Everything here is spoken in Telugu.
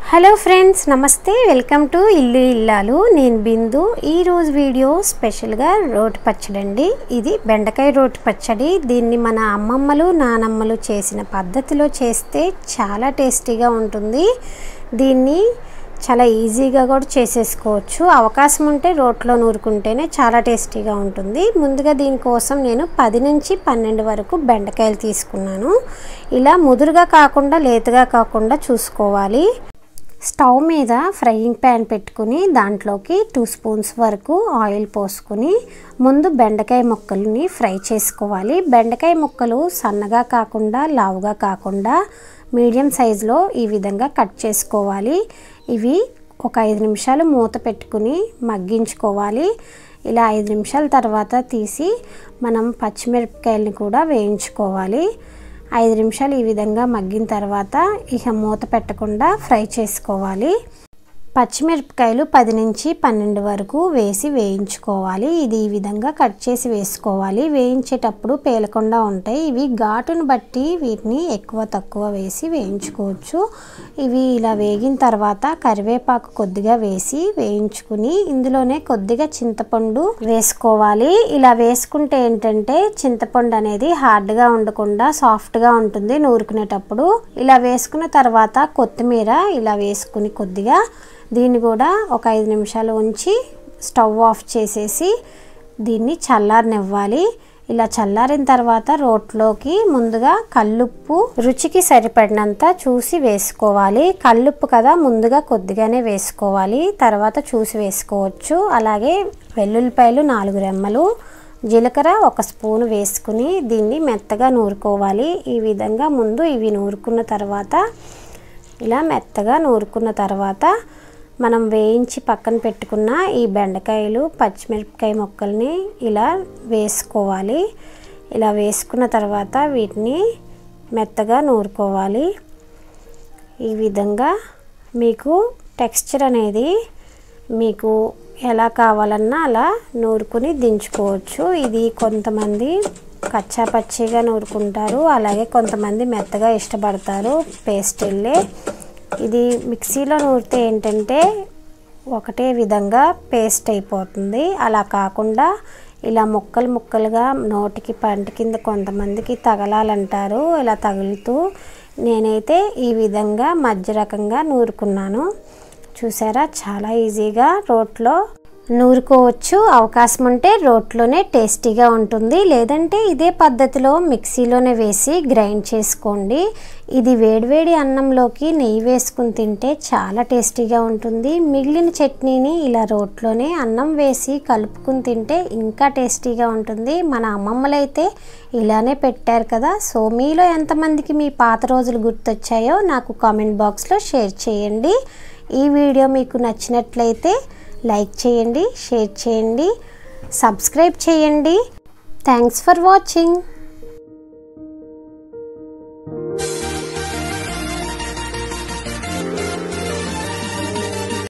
హలో ఫ్రెండ్స్ నమస్తే వెల్కమ్ టు ఇల్లు ఇల్లాలు నేను బిందు ఈరోజు వీడియో స్పెషల్గా రోటి పచ్చడి అండి ఇది బెండకాయ రోటి పచ్చడి దీన్ని మన అమ్మమ్మలు నానమ్మలు చేసిన పద్ధతిలో చేస్తే చాలా టేస్టీగా ఉంటుంది దీన్ని చాలా ఈజీగా కూడా చేసేసుకోవచ్చు అవకాశం ఉంటే రోట్లో నూరుకుంటేనే చాలా టేస్టీగా ఉంటుంది ముందుగా దీనికోసం నేను పది నుంచి పన్నెండు వరకు బెండకాయలు తీసుకున్నాను ఇలా ముదురుగా కాకుండా లేతగా కాకుండా చూసుకోవాలి స్టవ్ మీద ఫ్రైయింగ్ ప్యాన్ పెట్టుకుని దాంట్లోకి టూ స్పూన్స్ వరకు ఆయిల్ పోసుకుని ముందు బెండకాయ ముక్కల్ని ఫ్రై చేసుకోవాలి బెండకాయ ముక్కలు సన్నగా కాకుండా లావుగా కాకుండా మీడియం సైజులో ఈ విధంగా కట్ చేసుకోవాలి ఇవి ఒక ఐదు నిమిషాలు మూత పెట్టుకుని మగ్గించుకోవాలి ఇలా ఐదు నిమిషాల తర్వాత తీసి మనం పచ్చిమిరపకాయలని కూడా వేయించుకోవాలి ఐదు నిమిషాలు ఈ విధంగా మగ్గిన తర్వాత ఇక మూత పెట్టకుండా ఫ్రై చేసుకోవాలి పచ్చిమిరపకాయలు పది నుంచి పన్నెండు వరకు వేసి వేయించుకోవాలి ఇది ఈ విధంగా కట్ చేసి వేసుకోవాలి వేయించేటప్పుడు పేలకుండా ఉంటాయి ఇవి ఘాటును బట్టి వీటిని ఎక్కువ తక్కువ వేసి వేయించుకోవచ్చు ఇవి ఇలా వేగిన తర్వాత కరివేపాకు కొద్దిగా వేసి వేయించుకుని ఇందులోనే కొద్దిగా చింతపండు వేసుకోవాలి ఇలా వేసుకుంటే ఏంటంటే చింతపండు అనేది హార్డ్గా ఉండకుండా సాఫ్ట్గా ఉంటుంది నూరుకునేటప్పుడు ఇలా వేసుకున్న తర్వాత కొత్తిమీర ఇలా వేసుకుని కొద్దిగా దీన్ని కూడా ఒక ఐదు నిమిషాలు ఉంచి స్టవ్ ఆఫ్ చేసేసి దీన్ని చల్లారనివ్వాలి ఇలా చల్లారిన తర్వాత రోట్లోకి ముందుగా కల్లుప్పు రుచికి సరిపడినంత చూసి వేసుకోవాలి కల్లుప్పు కదా ముందుగా కొద్దిగానే వేసుకోవాలి తర్వాత చూసి వేసుకోవచ్చు అలాగే వెల్లుల్లిపాయలు నాలుగు రెమ్మలు జీలకర్ర ఒక స్పూన్ వేసుకుని దీన్ని మెత్తగా నూరుకోవాలి ఈ విధంగా ముందు ఇవి నూరుకున్న తర్వాత ఇలా మెత్తగా నూరుకున్న తర్వాత మనం వేయించి పక్కన పెట్టుకున్న ఈ బెండకాయలు పచ్చిమిరపకాయ ముక్కల్ని ఇలా వేసుకోవాలి ఇలా వేసుకున్న తర్వాత వీటిని మెత్తగా నూరుకోవాలి ఈ విధంగా మీకు టెక్స్చర్ అనేది మీకు ఎలా కావాలన్నా అలా నూరుకుని దించుకోవచ్చు ఇది కొంతమంది కచ్చా పచ్చిగా నూరుకుంటారు అలాగే కొంతమంది మెత్తగా ఇష్టపడతారు పేస్ట్ వెళ్ళే ఇది మిక్సీలో నూరితే ఏంటంటే ఒకటే విధంగా పేస్ట్ అయిపోతుంది అలా కాకుండా ఇలా ముక్కలు ముక్కలుగా నోటికి పంట కింద కొంతమందికి తగలాలంటారు ఇలా తగులుతూ నేనైతే ఈ విధంగా మధ్య రకంగా నూరుకున్నాను చూసారా చాలా ఈజీగా రోట్లో నూరుకోవచ్చు అవకాశం ఉంటే రోట్లోనే టేస్టీగా ఉంటుంది లేదంటే ఇదే పద్ధతిలో మిక్సీలోనే వేసి గ్రైండ్ చేసుకోండి ఇది వేడివేడి అన్నంలోకి నెయ్యి వేసుకుని తింటే చాలా టేస్టీగా ఉంటుంది మిగిలిన చట్నీని ఇలా రోట్లోనే అన్నం వేసి కలుపుకుని తింటే ఇంకా టేస్టీగా ఉంటుంది మన అమ్మమ్మలైతే ఇలానే పెట్టారు కదా సో మీలో ఎంతమందికి మీ పాత రోజులు గుర్తొచ్చాయో నాకు కామెంట్ బాక్స్లో షేర్ చేయండి ఈ వీడియో మీకు నచ్చినట్లయితే లైక్ చేయండి షేర్ చేయండి సబ్స్క్రైబ్ చేయండి థ్యాంక్స్ ఫర్ వాచింగ్